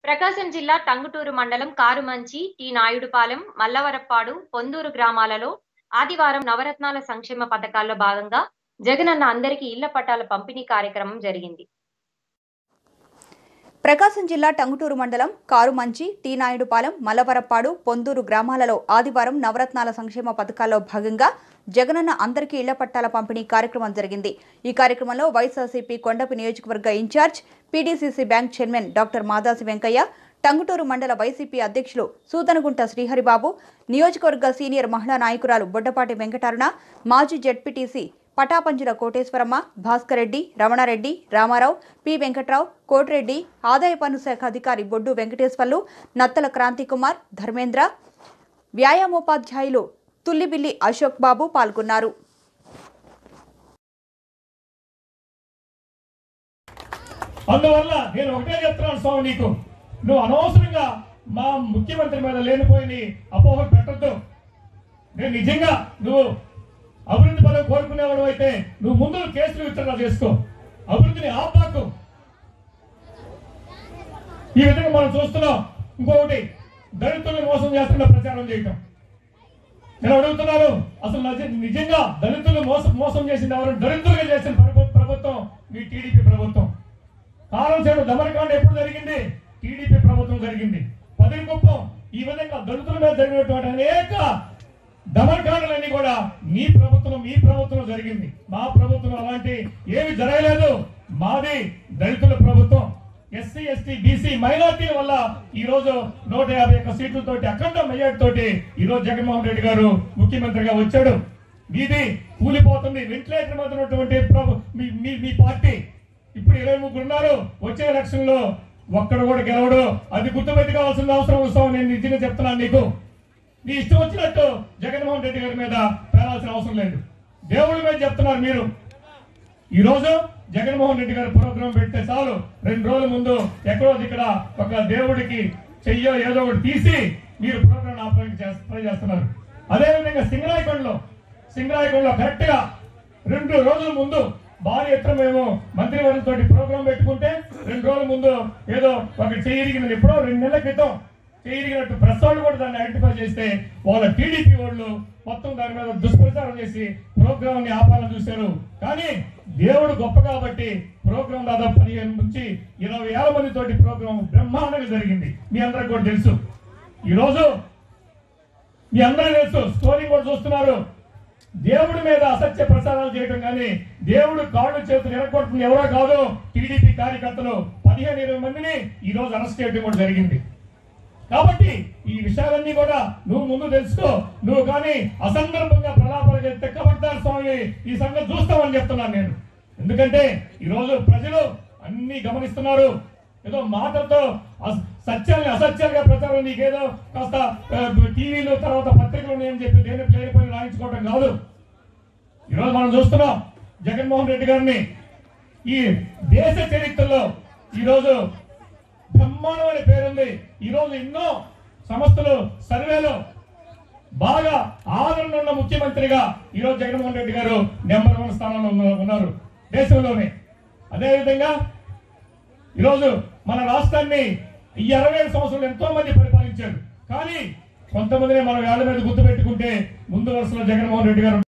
ప్రకాశం జిల్లా టంగుటూరు మండలం కారుమంచి టి నాయుడుపాలెం మల్లవరప్పాడు పొందూరు గ్రామాలలో ఆదివారం నవరత్నాల సంక్షేమ పథకాల్లో భాగంగా జగనన్న అందరికీ ఇళ్ల పట్టాల పంపిణీ కార్యక్రమం జరిగింది ప్రకాశం జిల్లా టంగుటూరు మండలం కారుమంచి టీ నాయుడుపాలెం మల్లవరప్పాడు పొందూరు గ్రామాలలో ఆదివారం నవరత్నాల సంక్షేమ పథకాల్లో భాగంగా జగనన్న అందరికీ ఇళ్ల పట్టాల పంపిణీ కార్యక్రమం జరిగింది ఈ కార్యక్రమంలో వైఎస్ఆర్సీపీ కొండపి నియోజకవర్గ incharge PDCC bank chairman doctor Madasi Venkaiah Tanguturu మండల వైసీపీ అధ్యక్షులు సూదనగుంట శ్రీహరిబాబు నియోజకవర్గ సీనియర్ మహిళా నాయకురాలు బొడ్డపాటి వెంకటరణ మాజీ జడ్పీటీసీ పటాపంచుల కోటేశ్వరమ్మ భాస్కర్ రెడ్డి రమణారెడ్డి రామారావు పి వెంకట్రావు కోటిరెడ్డి ఆదాయ పన్ను శాఖ అధికారి బొడ్డు వెంకటేశ్వర్లు నత్తల క్రాంతికుమార్ ధర్మేంద్ర వ్యాయామోపాధ్యాయులు తుల్లిబిల్లి అశోక్ బాబు పాల్గొన్నారు అందువల్ల నేను ఒకటే చెప్తున్నాను స్వామి నీకు నువ్వు అనవసరంగా మా ముఖ్యమంత్రి మీద లేనిపోయి అపోహలు పెట్టద్దు నేను నిజంగా నువ్వు అభివృద్ధి పదవి కోరుకునేవాడు అయితే నువ్వు ముందు కేసులు విత్డ్రా చేసుకో అభివృద్ధిని ఆపాకు ఈ విధంగా మనం చూస్తున్నాం ఇంకొకటి దళితులను మోసం చేస్తున్న ప్రచారం చేయటం నేను అడుగుతున్నాను అసలు నిజ- నిజంగా దళితులు మోసం మోసం చేసింది ఎవరు దళితులుగా చేసిన ప్రభు- ప్రభుత్వం మీ టీడీపీ ప్రభుత్వం కాలం చేడు దమనకాండ ఎప్పుడు జరిగింది టీడీపీ ప్రభుత్వం జరిగింది పదిరి కుప్పం ఈ విధంగా దళితుల మీద జరిగినటువంటి అనేక దమనకాండలన్నీ కూడా మీ ప్రభుత్వం మీ ప్రభుత్వం జరిగింది మా ప్రభుత్వం అలాంటి ఏమి జరగలేదు మాది దళితుల ప్రభుత్వం ఎస్సీ ఎస్టీ బీసీ మైనార్టీల వల్ల ఈ రోజు నూట యాభై ఒక్క సీట్లతోటి అఖండ మెజార్టీ తోటి ఈ రోజు జగన్మోహన్ రెడ్డి గారు ముఖ్యమంత్రిగా వచ్చాడు మీది కూలిపోతుంది వెంటిలేటర్ మీద ఉన్నటువంటి ప్రభు- మీ మీ- మీ పార్టీ ఇప్పుడు ఇరవై ముగ్గురు ఉన్నారు వచ్చే ఎలక్షన్ లో ఒక్కడు కూడా గెలవడు అది గుర్తుపెట్టుకోవాల్సిన అవసరం వస్తాం నేను నిజంగా చెప్తున్నాను నీకు నీ ఇష్టం వచ్చినట్టు జగన్మోహన్ రెడ్డి గారి మీద పేరాల్సిన అవసరం లేదు దేవుడి మీద చెప్తున్నారు మీరు ఈ రోజు జగన్మోహన్ రెడ్డి గారు ప్రోగ్రాం పెడితే చాలు రెండు రోజుల ముందు ఎక్కడో ఇక్కడ ఒక దేవుడికి చెయ్యో ఏదో ఒకటి తీసి మీరు ప్రోగ్రాం ఆపడానికి ట్రై చేస్తున్నారు అదే విధంగా సింగరాయకొండలో సింగరాయకొండలో కరెక్ట్ గా రెండు రోజుల ముందు భారీ ఎత్తున మేము మంత్రివర్గంతో ప్రోగ్రాం పెట్టుకుంటే రెండు రోజుల ముందు ఏదో ఒక చేయరిగినది ఎప్పుడో రెండు నెలల క్రితం చేయరిగినట్టు ప్రెస్ వాళ్ళు కూడా దాన్ని ఐడెంటిఫై చేస్తే వాళ్ళ టీడీపీ వాళ్ళు మొత్తం దాని మీద దుష్ప్రచారం చేసి ప్రోగ్రామ్ ని ఆపాలని చూశారు కానీ దేవుడు గొప్ప కాబట్టి ప్రోగ్రామ్ దాదాపు పదిహేను నుంచి ఇరవై వేల మంది తోటి ప్రోగ్రామ్ బ్రహ్మాండంగా జరిగింది మీ అందరికి కూడా తెలుసు ఈ రోజు మీ అందరూ తెలుసు స్టోరీ కూడా చూస్తున్నారు దేవుడి మీద అసత్య ప్రచారాలు చేయడం కానీ దేవుడు కాళ్ళు చేతులు ఎరగొడుతుంది ఎవరో కాదు టీడీపీ కార్యకర్తలు పదిహేను ఇరవై మందిని ఈ రోజు అరెస్ట్ చేయడం కూడా జరిగింది కాబట్టి ఈ విషయాలన్నీ కూడా నువ్వు ముందు తెలుసుకో నువ్వు కానీ అసందర్భంగా ప్రలాపాలు చేస్తే కబడ్డారు స్వామి ఈ సంగతి చూస్తామని చెప్తున్నాను నేను ఎందుకంటే ఈ రోజు ప్రజలు అన్ని గమనిస్తున్నారు ఏదో మాటలతో అస- సత్యాల్ని అసత్యాలుగా ప్రచారం నీకేదో కాస్త ఆ, టీవీలు తర్వాత పత్రికలు ఉన్నాయని చెప్పి దేని లేనిపోయి రాయించుకోవడం కాదు ఈరోజు మనం చూస్తున్నాం జగన్మోహన్ రెడ్డి గారిని ఈ దేశ చరిత్రలో ఈరోజు బ్రహ్మాండమైన పేరుంది ఈరోజు ఎన్నో సంస్థలు సర్వేలో బాగా ఆదరణ ఉన్న ముఖ్యమంత్రిగా ఈరోజు జగన్మోహన్ రెడ్డి గారు నెంబర్ వన్ స్థానంలో ఉన్న- ఉన్నారు దేశంలోనే అదేవిధంగా ఈరోజు మన రాష్ట్రాన్ని ఈ అరవై ఏడు సంవత్సరాలు ఎంతో మంది పరిపాలించారు కానీ కొంతమందిని మనం వేళ్ల మీద గుర్తు పెట్టుకుంటే ముందు వరుసలో జగన్మోహన్ రెడ్డి గారు